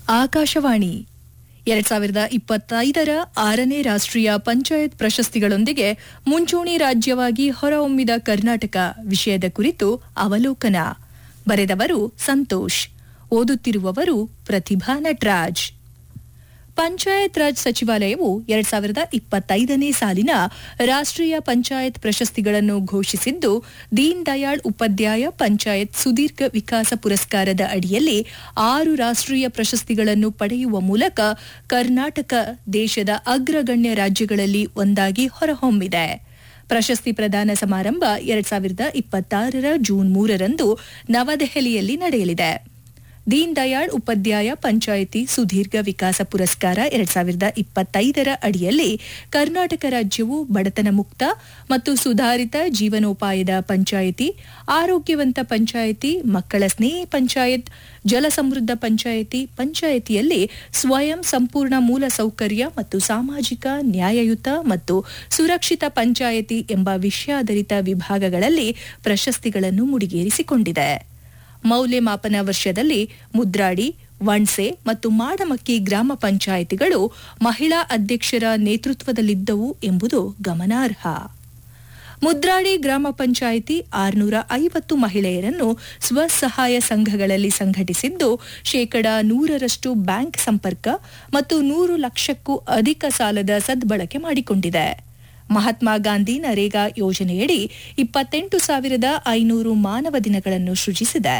ಆಕಾಶವಾಣಿ ಎರಡ್ ಸಾವಿರದ ಇಪ್ಪತ್ತೈದರ ಆರನೇ ರಾಷ್ಟ್ರೀಯ ಪಂಚಾಯತ್ ಪ್ರಶಸ್ತಿಗಳೊಂದಿಗೆ ಮುಂಚೂಣಿ ರಾಜ್ಯವಾಗಿ ಹೊರಹೊಮ್ಮಿದ ಕರ್ನಾಟಕ ವಿಷಯದ ಕುರಿತು ಅವಲೋಕನ ಬರೆದವರು ಸಂತೋಷ್ ಓದುತ್ತಿರುವವರು ಪ್ರತಿಭಾ ನಟ್ರಾಜ್ ಪಂಚಾಯತ್ ರಾಜ್ ಸಚಿವಾಲಯವು ಎರಡ್ ಸಾವಿರದ ಇಪ್ಪತ್ತೈದನೇ ಸಾಲಿನ ರಾಷ್ಟ್ರೀಯ ಪಂಚಾಯತ್ ಪ್ರಶಸ್ತಿಗಳನ್ನು ಘೋಷಿಸಿದ್ದು ದೀನ್ ದಯಾಳ್ ಉಪಾಧ್ಯಾಯ ಪಂಚಾಯತ್ ಸುದೀರ್ಘ ವಿಕಾಸ ಪುರಸ್ಕಾರದ ಅಡಿಯಲ್ಲಿ ಆರು ರಾಷ್ಟ್ರೀಯ ಪ್ರಶಸ್ತಿಗಳನ್ನು ಪಡೆಯುವ ಮೂಲಕ ಕರ್ನಾಟಕ ದೇಶದ ಅಗ್ರಗಣ್ಯ ರಾಜ್ಯಗಳಲ್ಲಿ ಒಂದಾಗಿ ಹೊರಹೊಮ್ಮಿದೆ ಪ್ರಶಸ್ತಿ ಪ್ರದಾನ ಸಮಾರಂಭ ಎರಡ್ ಸಾವಿರದ ಇಪ್ಪತ್ತಾರರ ಜೂನ್ ಮೂರರಂದು ನವದೆಹಲಿಯಲ್ಲಿ ನಡೆಯಲಿದೆ ದೀನ್ ದಯಾಳ್ ಉಪಾಧ್ಯಾಯ ಪಂಚಾಯಿತಿ ಸುದೀರ್ಘ ವಿಕಾಸ ಪುರಸ್ಕಾರ ಎರಡ್ ಸಾವಿರದ ಇಪ್ಪತ್ತೈದರ ಅಡಿಯಲ್ಲಿ ಕರ್ನಾಟಕ ರಾಜ್ಯವು ಬಡತನ ಮುಕ್ತ ಮತ್ತು ಸುಧಾರಿತ ಜೀವನೋಪಾಯದ ಪಂಚಾಯಿತಿ ಆರೋಗ್ಯವಂತ ಪಂಚಾಯಿತಿ ಮಕ್ಕಳ ಸ್ನೇಹಿ ಪಂಚಾಯತ್ ಜಲಸಮೃದ್ಧ ಪಂಚಾಯಿತಿ ಪಂಚಾಯಿತಿಯಲ್ಲಿ ಸ್ವಯಂ ಸಂಪೂರ್ಣ ಮೂಲ ಸೌಕರ್ಯ ಮತ್ತು ಸಾಮಾಜಿಕ ನ್ಯಾಯಯುತ ಮತ್ತು ಸುರಕ್ಷಿತ ಪಂಚಾಯಿತಿ ಎಂಬ ವಿಷಯಾಧಾರಿತ ವಿಭಾಗಗಳಲ್ಲಿ ಪ್ರಶಸ್ತಿಗಳನ್ನು ಮುಡಿಗೇರಿಸಿಕೊಂಡಿದೆ ಮೌಲ್ಯಮಾಪನ ವರ್ಷದಲ್ಲಿ ಮುದ್ರಾಡಿ ವಣ್ಸೆ ಮತ್ತು ಮಾಡಮಕ್ಕಿ ಗ್ರಾಮ ಪಂಚಾಯಿತಿಗಳು ಮಹಿಳಾ ಅಧ್ಯಕ್ಷರ ನೇತೃತ್ವದಲ್ಲಿದ್ದವು ಎಂಬುದು ಗಮನಾರ್ಹ ಮುದ್ರಾಡಿ ಗ್ರಾಮ ಪಂಚಾಯಿತಿ ಆರುನೂರ ಐವತ್ತು ಮಹಿಳೆಯರನ್ನು ಸ್ವಸಹಾಯ ಸಂಘಗಳಲ್ಲಿ ಸಂಘಟಿಸಿದ್ದು ಶೇಕಡಾ ನೂರರಷ್ಟು ಬ್ಯಾಂಕ್ ಸಂಪರ್ಕ ಮತ್ತು ನೂರು ಲಕ್ಷಕ್ಕೂ ಅಧಿಕ ಸಾಲದ ಸದ್ಬಳಕೆ ಮಾಡಿಕೊಂಡಿದೆ ಮಹಾತ್ಮ ಗಾಂಧಿ ನರೇಗಾ ಯೋಜನೆಯಡಿ ಇಪ್ಪತ್ತೆಂಟು ಸಾವಿರದ ಐನೂರು ಮಾನವ ದಿನಗಳನ್ನು ಸೃಜಿಸಿದೆ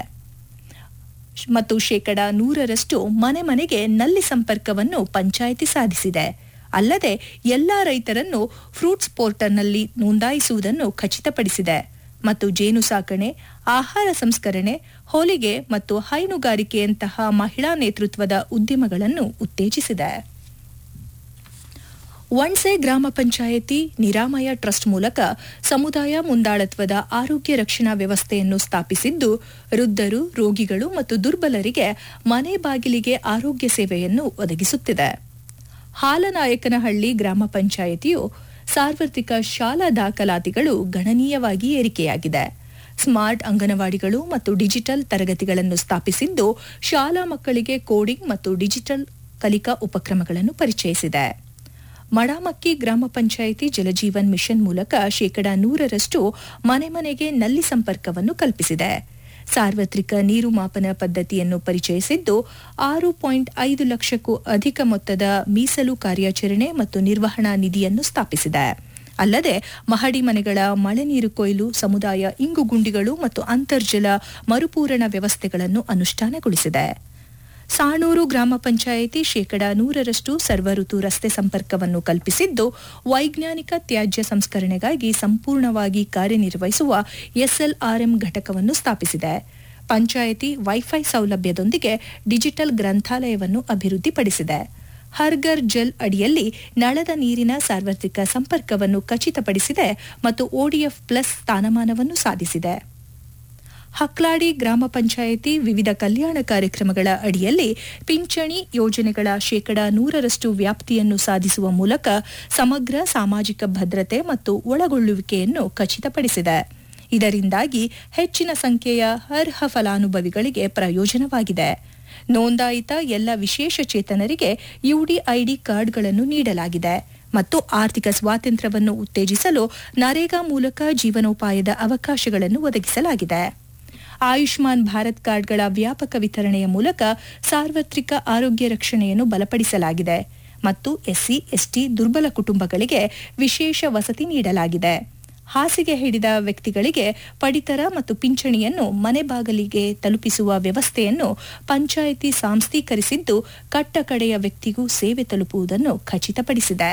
ಮತ್ತು ಶೇಕಡಾ ನೂರರಷ್ಟು ಮನೆ ಮನೆಗೆ ನಲ್ಲಿ ಸಂಪರ್ಕವನ್ನು ಪಂಚಾಯಿತಿ ಸಾಧಿಸಿದೆ ಅಲ್ಲದೆ ಎಲ್ಲಾ ರೈತರನ್ನು ಫ್ರೂಟ್ಸ್ ಪೋರ್ಟಲ್ನಲ್ಲಿ ನೋಂದಾಯಿಸುವುದನ್ನು ಖಚಿತಪಡಿಸಿದೆ ಮತ್ತು ಜೇನು ಸಾಕಣೆ ಆಹಾರ ಸಂಸ್ಕರಣೆ ಹೋಲಿಗೆ ಮತ್ತು ಹೈನುಗಾರಿಕೆಯಂತಹ ಮಹಿಳಾ ನೇತೃತ್ವದ ಉದ್ಯಮಗಳನ್ನು ಉತ್ತೇಜಿಸಿದೆ ವಣ್ಸೆ ಗ್ರಾಮ ಪಂಚಾಯಿತಿ ನಿರಾಮಯ ಟ್ರಸ್ಟ್ ಮೂಲಕ ಸಮುದಾಯ ಮುಂದಾಳತ್ವದ ಆರೋಗ್ಯ ರಕ್ಷಣಾ ವ್ಯವಸ್ಥೆಯನ್ನು ಸ್ಥಾಪಿಸಿದ್ದು ವೃದ್ಧರು ರೋಗಿಗಳು ಮತ್ತು ದುರ್ಬಲರಿಗೆ ಮನೆ ಬಾಗಿಲಿಗೆ ಆರೋಗ್ಯ ಸೇವೆಯನ್ನು ಒದಗಿಸುತ್ತಿದೆ ಹಾಲನಾಯಕನಹಳ್ಳಿ ಗ್ರಾಮ ಪಂಚಾಯಿತಿಯು ಸಾರ್ವತ್ರಿಕ ಶಾಲಾ ದಾಖಲಾತಿಗಳು ಗಣನೀಯವಾಗಿ ಏರಿಕೆಯಾಗಿದೆ ಸ್ಮಾರ್ಟ್ ಅಂಗನವಾಡಿಗಳು ಮತ್ತು ಡಿಜಿಟಲ್ ತರಗತಿಗಳನ್ನು ಸ್ಥಾಪಿಸಿದ್ದು ಶಾಲಾ ಮಕ್ಕಳಿಗೆ ಕೋಡಿಂಗ್ ಮತ್ತು ಡಿಜಿಟಲ್ ಕಲಿಕಾ ಉಪಕ್ರಮಗಳನ್ನು ಪರಿಚಯಿಸಿದೆ ಮಡಾಮಕ್ಕಿ ಗ್ರಾಮ ಪಂಚಾಯಿತಿ ಜಲಜೀವನ್ ಮಿಷನ್ ಮೂಲಕ ಶೇಕಡಾ ನೂರರಷ್ಟು ಮನೆ ಮನೆಗೆ ನಲ್ಲಿ ಸಂಪರ್ಕವನ್ನು ಕಲ್ಪಿಸಿದೆ ಸಾರ್ವತ್ರಿಕ ನೀರು ಮಾಪನ ಪದ್ಧತಿಯನ್ನು ಪರಿಚಯಿಸಿದ್ದು ಆರು ಪಾಯಿಂಟ್ ಐದು ಲಕ್ಷಕ್ಕೂ ಅಧಿಕ ಮೊತ್ತದ ಮೀಸಲು ಕಾರ್ಯಾಚರಣೆ ಮತ್ತು ನಿರ್ವಹಣಾ ನಿಧಿಯನ್ನು ಸ್ಥಾಪಿಸಿದೆ ಅಲ್ಲದೆ ಮಹಡಿ ಮನೆಗಳ ಮಳೆ ನೀರು ಕೊಯ್ಲು ಸಮುದಾಯ ಇಂಗುಗುಂಡಿಗಳು ಮತ್ತು ಅಂತರ್ಜಲ ಮರುಪೂರಣ ವ್ಯವಸ್ಥೆಗಳನ್ನು ಅನುಷ್ಠಾನಗೊಳಿಸಿದೆ ಸಾಣೂರು ಗ್ರಾಮ ಪಂಚಾಯಿತಿ ಶೇಕಡಾ ನೂರರಷ್ಟು ಸರ್ವಋತು ರಸ್ತೆ ಸಂಪರ್ಕವನ್ನು ಕಲ್ಪಿಸಿದ್ದು ವೈಜ್ಞಾನಿಕ ತ್ಯಾಜ್ಯ ಸಂಸ್ಕರಣೆಗಾಗಿ ಸಂಪೂರ್ಣವಾಗಿ ಕಾರ್ಯನಿರ್ವಹಿಸುವ ಎಸ್ಎಲ್ಆರ್ಎಂ ಘಟಕವನ್ನು ಸ್ಥಾಪಿಸಿದೆ ಪಂಚಾಯಿತಿ ವೈಫೈ ಸೌಲಭ್ಯದೊಂದಿಗೆ ಡಿಜಿಟಲ್ ಗ್ರಂಥಾಲಯವನ್ನು ಅಭಿವೃದ್ಧಿಪಡಿಸಿದೆ ಹರ್ಗರ್ ಜಲ್ ಅಡಿಯಲ್ಲಿ ನಳದ ನೀರಿನ ಸಾರ್ವತ್ರಿಕ ಸಂಪರ್ಕವನ್ನು ಖಚಿತಪಡಿಸಿದೆ ಮತ್ತು ಒಡಿಎಫ್ ಪ್ಲಸ್ ಸ್ಥಾನಮಾನವನ್ನು ಸಾಧಿಸಿದೆ ಹಕ್ಲಾಡಿ ಗ್ರಾಮ ಪಂಚಾಯಿತಿ ವಿವಿಧ ಕಲ್ಯಾಣ ಕಾರ್ಯಕ್ರಮಗಳ ಅಡಿಯಲ್ಲಿ ಪಿಂಚಣಿ ಯೋಜನೆಗಳ ಶೇಕಡಾ ನೂರರಷ್ಟು ವ್ಯಾಪ್ತಿಯನ್ನು ಸಾಧಿಸುವ ಮೂಲಕ ಸಮಗ್ರ ಸಾಮಾಜಿಕ ಭದ್ರತೆ ಮತ್ತು ಒಳಗೊಳ್ಳುವಿಕೆಯನ್ನು ಖಚಿತಪಡಿಸಿದೆ ಇದರಿಂದಾಗಿ ಹೆಚ್ಚಿನ ಸಂಖ್ಯೆಯ ಅರ್ಹ ಫಲಾನುಭವಿಗಳಿಗೆ ಪ್ರಯೋಜನವಾಗಿದೆ ನೋಂದಾಯಿತ ಎಲ್ಲ ವಿಶೇಷ ಚೇತನರಿಗೆ ಯುಡಿಐಡಿ ಕಾರ್ಡ್ಗಳನ್ನು ನೀಡಲಾಗಿದೆ ಮತ್ತು ಆರ್ಥಿಕ ಸ್ವಾತಂತ್ರ್ಯವನ್ನು ಉತ್ತೇಜಿಸಲು ನರೇಗಾ ಮೂಲಕ ಜೀವನೋಪಾಯದ ಅವಕಾಶಗಳನ್ನು ಒದಗಿಸಲಾಗಿದೆ ಆಯುಷ್ಮಾನ್ ಭಾರತ್ ಕಾರ್ಡ್ಗಳ ವ್ಯಾಪಕ ವಿತರಣೆಯ ಮೂಲಕ ಸಾರ್ವತ್ರಿಕ ಆರೋಗ್ಯ ರಕ್ಷಣೆಯನ್ನು ಬಲಪಡಿಸಲಾಗಿದೆ ಮತ್ತು ಎಸ್ಸಿ ಎಸ್ಟಿ ದುರ್ಬಲ ಕುಟುಂಬಗಳಿಗೆ ವಿಶೇಷ ವಸತಿ ನೀಡಲಾಗಿದೆ ಹಾಸಿಗೆ ಹಿಡಿದ ವ್ಯಕ್ತಿಗಳಿಗೆ ಪಡಿತರ ಮತ್ತು ಪಿಂಚಣಿಯನ್ನು ಮನೆ ಬಾಗಿಲಿಗೆ ತಲುಪಿಸುವ ವ್ಯವಸ್ಥೆಯನ್ನು ಪಂಚಾಯಿತಿ ಸಾಂಸ್ಥೀಕರಿಸಿದ್ದು ಕಟ್ಟಕಡೆಯ ವ್ಯಕ್ತಿಗೂ ಸೇವೆ ತಲುಪುವುದನ್ನು ಖಚಿತಪಡಿಸಿದೆ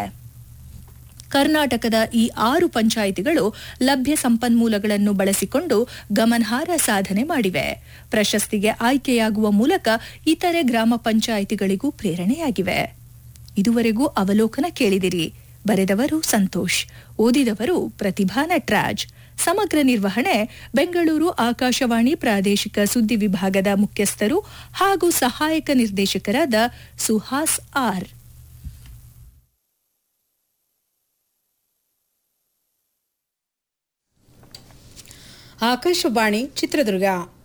ಕರ್ನಾಟಕದ ಈ ಆರು ಪಂಚಾಯಿತಿಗಳು ಲಭ್ಯ ಸಂಪನ್ಮೂಲಗಳನ್ನು ಬಳಸಿಕೊಂಡು ಗಮನಾರ್ಹ ಸಾಧನೆ ಮಾಡಿವೆ ಪ್ರಶಸ್ತಿಗೆ ಆಯ್ಕೆಯಾಗುವ ಮೂಲಕ ಇತರೆ ಗ್ರಾಮ ಪಂಚಾಯಿತಿಗಳಿಗೂ ಪ್ರೇರಣೆಯಾಗಿವೆ ಇದುವರೆಗೂ ಅವಲೋಕನ ಕೇಳಿದಿರಿ ಬರೆದವರು ಸಂತೋಷ್ ಓದಿದವರು ಪ್ರತಿಭಾ ನಟ್ರಾಜ್ ಸಮಗ್ರ ನಿರ್ವಹಣೆ ಬೆಂಗಳೂರು ಆಕಾಶವಾಣಿ ಪ್ರಾದೇಶಿಕ ಸುದ್ದಿ ವಿಭಾಗದ ಮುಖ್ಯಸ್ಥರು ಹಾಗೂ ಸಹಾಯಕ ನಿರ್ದೇಶಕರಾದ ಸುಹಾಸ್ ಆರ್ ಆಕಾಶವಾಣಿ ಚಿತ್ರದುರ್ಗ